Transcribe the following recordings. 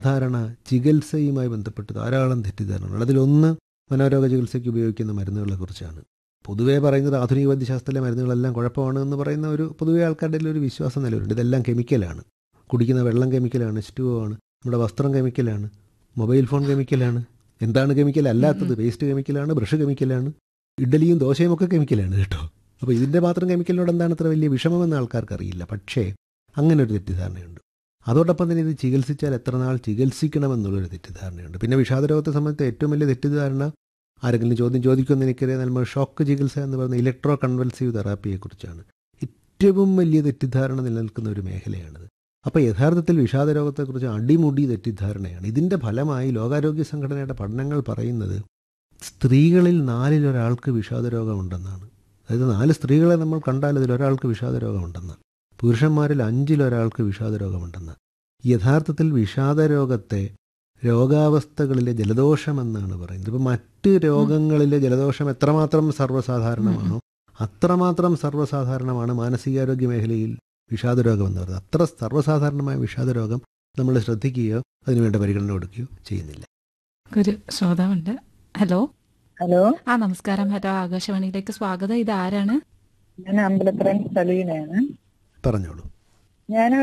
ധാരണ ചികിത്സയുമായി ബന്ധപ്പെട്ട് ധാരാളം തെറ്റിദ്ധാരണകൾ അതിലൊന്ന് മനോരോഗ ചികിത്സയ്ക്ക് ഉപയോഗിക്കുന്ന മരുന്നുകളെ കുറിച്ചാണ് പൊതുവേ പറയുന്നത് ആധുനിക വൈദ്യശാസ്ത്രത്തിലെ മരുന്നുകളെല്ലാം കുഴപ്പമാണ് എന്ന് പറയുന്ന ഒരു പൊതുവേ ആൾക്കാരുടെ ഇടയിൽ ഒരു വിശ്വാസം നിലവിലുണ്ട് ഇതെല്ലാം കെമിക്കലാണ് കുടിക്കുന്ന വെള്ളം കെമിക്കലാണ് സ്റ്റൂവാണ് നമ്മുടെ വസ്ത്രം കെമിക്കലാണ് മൊബൈൽ ഫോൺ കെമിക്കലാണ് എന്താണ് കെമിക്കൽ അല്ലാത്തത് വേസ്റ്റ് കെമിക്കലാണ് ബ്രഷ് കെമിക്കലാണ് ഇഡ്ഡലിയും ദോശയും ഒക്കെ കെമിക്കലാണ് കേട്ടോ അപ്പോൾ ഇതിൻ്റെ മാത്രം കെമിക്കലിനോട് എന്താണ് അത്ര വലിയ വിഷമമെന്ന് ആൾക്കാർക്ക് അറിയില്ല പക്ഷേ അങ്ങനെ ഒരു തെറ്റിദ്ധാരണയുണ്ട് അതോടൊപ്പം തന്നെ ഇത് ചികിത്സിച്ചാൽ എത്ര നാൾ ചികിത്സിക്കണമെന്നുള്ളൊരു തെറ്റിദ്ധാരണയുണ്ട് പിന്നെ വിഷാദരോഗത്തെ സംബന്ധിച്ച് ഏറ്റവും വലിയ തെറ്റിദ്ധാരണ ആരെങ്കിലും ചോദ്യം ചോദിക്കുമെന്ന് എനിക്കറിയാം നമ്മൾ ഷോക്ക് ചികിത്സ എന്ന് പറയുന്ന ഇലക്ട്രോ കൺവൽസീവ് തെറാപ്പിയെക്കുറിച്ചാണ് ഏറ്റവും വലിയ തെറ്റിദ്ധാരണ നിലനിൽക്കുന്ന ഒരു മേഖലയാണിത് അപ്പോൾ യഥാർത്ഥത്തിൽ വിഷാദരോഗത്തെക്കുറിച്ച് അടിമുടി തെറ്റിദ്ധാരണയാണ് ഇതിൻ്റെ ഫലമായി ലോകാരോഗ്യ സംഘടനയുടെ പഠനങ്ങൾ പറയുന്നത് സ്ത്രീകളിൽ നാലിലൊരാൾക്ക് വിഷാദരോഗമുണ്ടെന്നാണ് അതായത് നാല് സ്ത്രീകളെ നമ്മൾ കണ്ടാൽ അതിൽ ഒരാൾക്ക് വിഷാദരോഗമുണ്ടെന്ന് പുരുഷന്മാരിൽ അഞ്ചിലൊരാൾക്ക് വിഷാദരോഗമുണ്ടെന്ന് യഥാർത്ഥത്തിൽ വിഷാദരോഗത്തെ രോഗാവസ്ഥകളിലെ ജലദോഷമെന്നാണ് പറയുന്നത് ഇപ്പോൾ മറ്റ് രോഗങ്ങളിലെ ജലദോഷം എത്രമാത്രം സർവ്വസാധാരണമാണോ അത്രമാത്രം സർവ്വസാധാരണമാണ് മാനസികാരോഗ്യ മേഖലയിൽ വിഷാദരോഗം എന്ന് പറയുന്നത് അത്ര സർവ്വസാധാരണമായ വിഷാദരോഗം നമ്മൾ ശ്രദ്ധിക്കുകയോ അതിനുവേണ്ട പരിഗണന കൊടുക്കുകയോ ചെയ്യുന്നില്ല ഒരു ശ്രോതാവുണ്ട് ഹലോ ഹലോ ആ നമസ്കാരം ഹലോ ആകാശവാണിയിലേക്ക് സ്വാഗതം ഇത് ആരാണ് ഞാൻ അമ്പലത്തറൻ സലീനയാണ് പറഞ്ഞോളൂ ഞാൻ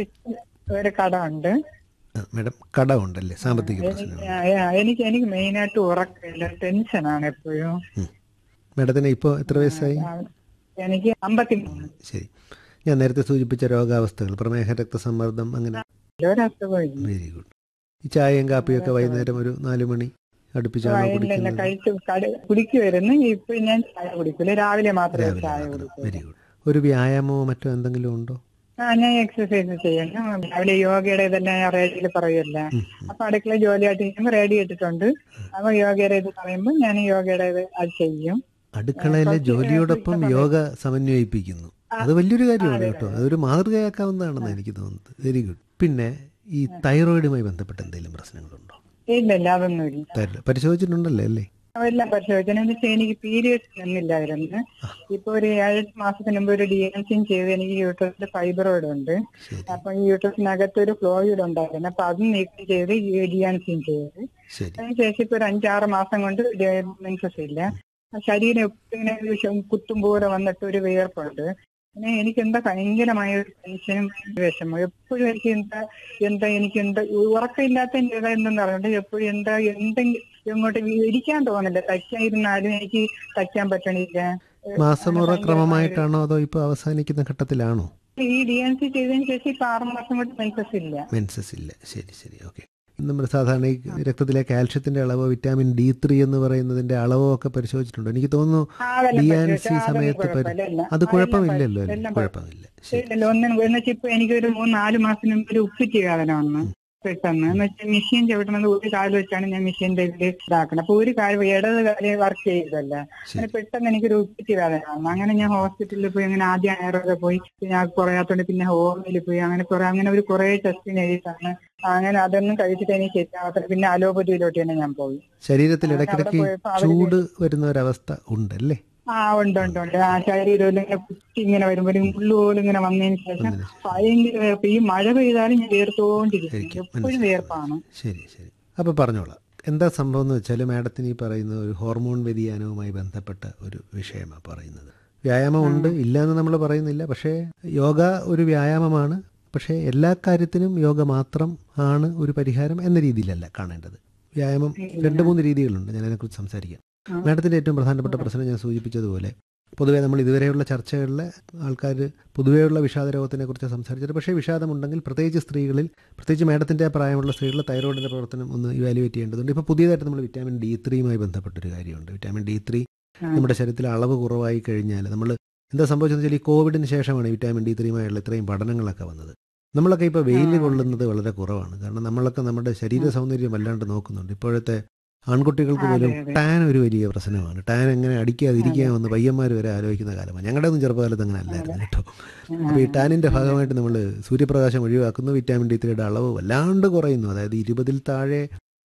ഒരു കട ഉണ്ട് ആ, മാഡം കടമുണ്ടല്ലേ സാമ്പത്തിക പ്രശ്നങ്ങൾ എനിക്ക് എനിക്ക് മെയിനായിട്ട് ഉറക്കമില്ല ടെൻഷനാണ് എപ്പോഴും മാഡത്തിന് ഇപ്പോൾ എത്ര വയസ്സായി ആ, എനിക്ക് അമ്പത്തിമൂന്ന് ശരി ഞാൻ നേരത്തെ സൂചിപ്പിച്ച രോഗാവസ്ഥകൾ പ്രമേഹ രക്തസമ്മർദ്ദം അങ്ങനെ ഒരസുഖമില്ല വെരി ഗുഡ് ഈ ചായയും കാപ്പിയൊക്കെ വൈകുന്നേരം ഒരു നാല് മണി അടുപ്പിച്ചാണോ ഇല്ല കുടിക്കുന്നത് കഴിച്ചു കട കുടിക്കുമായിരുന്നു ഇപ്പൊ ഞാൻ ചായ കുടിക്കില്ല രാവിലെ മാത്രമേ രാവിലെ ചായ മാത്രം കുടിക്കൂ വെരി ഗുഡ് ഒരു വ്യായാമമോ മറ്റോ എന്തെങ്കിലും ഉണ്ടോ ആ ഞാൻ എക്സസൈസ് ചെയ്യണം രാവിലെ യോഗയുടെ ഇതെല്ലാം ഞാൻ റേഡിയോയിൽ പറയുമല്ല ഉം, ഉം. അപ്പൊ അടുക്കള ജോലിയായിട്ട് ചെയ്യുമ്പോൾ റേഡിയോ ഇട്ടിട്ടുണ്ട് അപ്പൊ യോഗയുടെ ഇത് പറയുമ്പോൾ ഞാൻ യോഗയുടെ ഇത് അത് ചെയ്യും അടുക്കളയിലെ കുറച്ച് ജോലിയോടൊപ്പം സമയം- യോഗ സമന്വയിപ്പിക്കുന്നു അത് വലിയൊരു കാര്യമാണ് കേട്ടോ അതൊരു മാതൃകയാക്കാവുന്നതാണെന്ന് എനിക്ക് തോന്നുന്നത് വെരി ഗുഡ് പിന്നെ ഈ തൈറോയിഡുമായി ബന്ധപ്പെട്ട എന്തെങ്കിലും പ്രശ്നങ്ങളുണ്ടോ ഇല്ല ഇല്ല അതൊന്നുമില്ല തൈറോയ്ഡ് പരിശോധിച്ചിട്ടുണ്ടല്ലേ അല്ലേ എല്ലാം പരിശോധിച്ചു എന്ന് വെച്ചാൽ എനിക്ക് പീരിയഡ്സ് ഒന്നില്ലായിരുന്നു ഇപ്പൊ ഒരു ഏഴ് മാസത്തിന് മുമ്പ് ഒരു ഡി എൻ സിയും ചെയ്ത് എനിക്ക് യൂട്രസിൽ ഫൈബ്രോയിഡ് ഉണ്ട് ശരി അപ്പൊ ഈ യൂട്രസിനകത്ത് ഒരു ഫ്ലോയിഡ് ഉണ്ടായിരുന്നു അപ്പൊ അത് നീക്കം ചെയ്ത് ഡി എൻ സിയും ചെയ്ത് ശരി അതിനുശേഷം ഇപ്പൊ ഒരു അഞ്ചാറ് മാസം കൊണ്ട് മെൻസസ് ഇല്ല ശരീരം എപ്പോഴും ഇങ്ങനെ ഒരു ശ- കുത്തും പോലെ വന്നിട്ട് ഒരു വിയർപ്പുണ്ട് പിന്നെ എനിക്ക് എന്താ ഭയങ്കരമായ ഒരു ടെൻഷനും വിഷമം എപ്പോഴും എനിക്ക് എന്താ എന്താ എനിക്ക് എന്താ ഉറക്കമില്ലാത്ത എന്താ എന്തെന്ന് അറിയണ്ട എപ്പോഴും എന്താ എന്തെങ്കിലും ഇങ്ങോട്ട് ഇരിക്കാൻ തോന്നില്ല തയ്ക്കാതിരുന്നാലും എനിക്ക് തയ്ക്കാൻ പറ്റണില്ല മാസമുറ ഭയങ്കരമായ ക്രമമായിട്ടാണോ അതോ ഇപ്പോൾ അവസാനിക്കുന്ന ഘട്ടത്തിലാണോ ഈ ഡി എൻ സി ചെയ്തതിന് ശേഷം ഇപ്പൊ ആറ് മാസം കൊണ്ട് മെൻസസ് ഇല്ല മെൻസസ് ഇല്ല ശരി ശരി ഓക്കെ നമ്മൾ സാധാരണ ഈ രക്തത്തിലെ കാൽഷ്യത്തിന്റെ അളവോ വിറ്റാമിൻ ഡി ത്രീ എന്ന് പറയുന്നതിന്റെ അളവോ ഒക്കെ പരിശോധിച്ചിട്ടുണ്ടോ എനിക്ക് തോന്നുന്നു ആ, അതെല്ലാം ഡി ആൻ പരിശോധിച്ചു. സി അതൊന്നും സമയത്ത് പരി- കുഴപ്പമില്ല. എല്ലാം- അത് ആ, കുഴപ്പമില്ലല്ലോ എല്ലാം അല്ലേ എല്ലാം കുഴപ്പമില്ല ശരി ഇല്ലല്ലോ ഒന്നിനും എന്ന് വെച്ചാൽ ഇപ്പൊ എനിക്കൊരു മൂന്ന് നാല് മാസത്തിന് മുമ്പ് ഒരു ഉപ്പിറ്റി വേദന വന്നു പെട്ടെന്ന് എന്ന് വെച്ചാൽ മെഷീൻ ചവിട്ടണത് ഒരു കാല് വെച്ചാണ് ഞാൻ മെഷീന്റെ ഇതിൽ ഇതാക്കണം അപ്പൊ ഒരു കാല് ഇടത് കാല് വർക്ക് ചെയ്തല്ല അങ്ങനെ പെട്ടെന്ന് എനിക്കൊരു ഉപ്പിറ്റി വേദന വന്നു അങ്ങനെ ഞാൻ ഹോസ്പിറ്റലിൽ പോയി അങ്ങനെ ആദ്യം ആയുർവേദ പോയി പിന്നെ അത് കുറയാത്തോണ്ട് പിന്നെ ഹോമിയിൽ പോയി അങ്ങനെ കുറെ അങ്ങനെ ഒരു കുറെ ടെസ്റ്റിന് എഴുതിയിട്ടാണ് അങ്ങനെ അതൊന്നും കഴിച്ചിട്ട് എനിക്ക് ശരിയാവാത്ത പിന്നെ അലോപ്പതിയിലോട്ട് തന്നെ ഞാൻ പോയി ശരീരത്തിൽ അവിടെ ഇടയ്ക്കിടയ്ക്ക് പോയപ്പോ അവര് ചൂട് വരുന്ന ഒരവസ്ഥ ഉണ്ടല്ലേ ആ ഉണ്ട് ഉണ്ട് ഉണ്ട് ആ ശരീരം ഇങ്ങനെ കുത്തി ഇങ്ങനെ വരുമ്പോ ഒരു മുള്ളു പോലും ഇങ്ങനെ വന്നതിന് ശേഷം വന്നതിന് ശേഷം. ഭയങ്കര വേർപ്പ്. ഈ മഴ പെയ്താലും ഞാൻ വേർത്തോണ്ടിരിക്കും ശരിക്കും എപ്പോഴും മനസ്സിലായി. വേർപ്പാണ് ശരി ശരി അപ്പോൾ പറഞ്ഞോളാം എന്താ സംഭവം എന്ന് വെച്ചാൽ മാഡത്തിന് ഈ പറയുന്ന ഒരു ഹോർമോൺ വ്യതിയാനവുമായി ബന്ധപ്പെട്ട ഒരു വിഷയമാണ് പറയുന്നത് വ്യായാമം ഉണ്ട് ഇല്ല എന്ന് നമ്മൾ പറയുന്നില്ല പക്ഷേ യോഗ ഒരു വ്യായാമമാണ് പക്ഷേ എല്ലാ കാര്യത്തിനും യോഗ മാത്രം ആണ് ഒരു പരിഹാരം എന്ന രീതിയിലല്ല കാണേണ്ടത് വ്യായാമം രണ്ട് മൂന്ന് രീതികളുണ്ട് ഞാൻ അതിനെക്കുറിച്ച് സംസാരിക്കാം ആ. മാഡത്തിൻ്റെ ഏറ്റവും പ്രധാനപ്പെട്ട പ്രശ്നം ഞാൻ സൂചിപ്പിച്ചതുപോലെ പൊതുവേ നമ്മൾ ഇതുവരെയുള്ള ചർച്ചകളിൽ ആൾക്കാർ പൊതുവെയുള്ള വിഷാദരോഗത്തിനെ കുറിച്ച് സംസാരിച്ചത് പക്ഷേ വിഷാദമുണ്ടെങ്കിൽ പ്രത്യേകിച്ച് സ്ത്രീകളിൽ പ്രത്യേകിച്ച് മാഡത്തിൻ്റെ പ്രായമുള്ള സ്ത്രീകളിൽ തൈറോയിഡിൻ്റെ പ്രവർത്തനം ഒന്ന് ഇവാലുവേറ്റ് ചെയ്യേണ്ടതുണ്ട് ഇപ്പോൾ പുതിയതായിട്ട് നമ്മൾ വിറ്റാമിൻ ഡി ത്രീയുമായി ബന്ധപ്പെട്ടൊരു കാര്യമുണ്ട് വിറ്റാമിൻ ഡി ത്രീ ആ. നമ്മുടെ ശരീരത്തിൽ അളവ് കുറവായി കഴിഞ്ഞാൽ നമ്മൾ എന്താ സംഭവിച്ചതെന്ന് വെച്ചാൽ ഈ കോവിഡിന് ശേഷമാണ് ഈ വിറ്റാമിൻ ഡി ത്രീയുമായുള്ള ഇത്രയും പഠനങ്ങളൊക്കെ വന്നത് നമ്മളൊക്കെ ഇപ്പോൾ വെയിൽ ആ. കൊള്ളുന്നത് വളരെ കുറവാണ് കാരണം നമ്മളൊക്കെ നമ്മുടെ ശരീര സൗന്ദര്യം വല്ലാണ്ട് നോക്കുന്നുണ്ട് ഇപ്പോഴത്തെ ആൺകുട്ടികൾക്ക് അതെ, പോലും അതെ. ടാൻ ഒരു വലിയ പ്രശ്നമാണ് ടാൻ എങ്ങനെ അടിക്കാതിരിക്കാമെന്ന് പയ്യന്മാർ വരെ ആലോചിക്കുന്ന കാലമാണ് ഞങ്ങളുടെ ഒന്നും ചെറുപ്പകാലത്ത് അങ്ങനെ അല്ലായിരുന്നു കേട്ടോ അപ്പോൾ ഈ ടാനിൻ്റെ ഭാഗമായിട്ട് നമ്മൾ സൂര്യപ്രകാശം ഒഴിവാക്കുന്നു വിറ്റാമിൻ ഡി ത്രീയുടെ അളവ് വല്ലാണ്ട് കുറയുന്നു അതായത് ഇരുപതിൽ താഴെ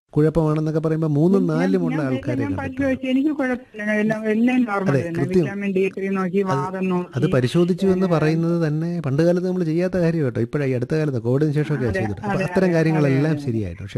കുഴപ്പമാണെന്നൊക്കെ പറയുമ്പോൾ മൂന്നും നാലുമുള്ള ഞാൻ- ആൾക്കാരെ ഞാൻ കണ്ടിട്ടുണ്ട് പരിശോധിച്ചു എനിക്ക് കുഴപ്പമില്ല എല്ലാം എല്ലാം നോർമൽ അതെ, തന്നെ കൃത്യം. വിറ്റാമിൻ ഡി ത്രീ നോക്കി വാദം നോക്കി അത് പരിശോധിച്ചു എന്ന് പറയുന്നത് തന്നെ പണ്ട് കാലത്ത് നമ്മൾ ചെയ്യാത്ത കാര്യം കേട്ടോ ഇപ്പോഴാണ് ഈ അടുത്ത കാലത്ത് കോവിഡിന് ശേഷമൊക്കെ അതെ, ചെയ്തിട്ട് അതെ, അപ്പോൾ അത്തരം അതെ, കാര്യങ്ങളെല്ലാം അതെ, അതെ. ശരിയായിട്ട് പക്ഷെ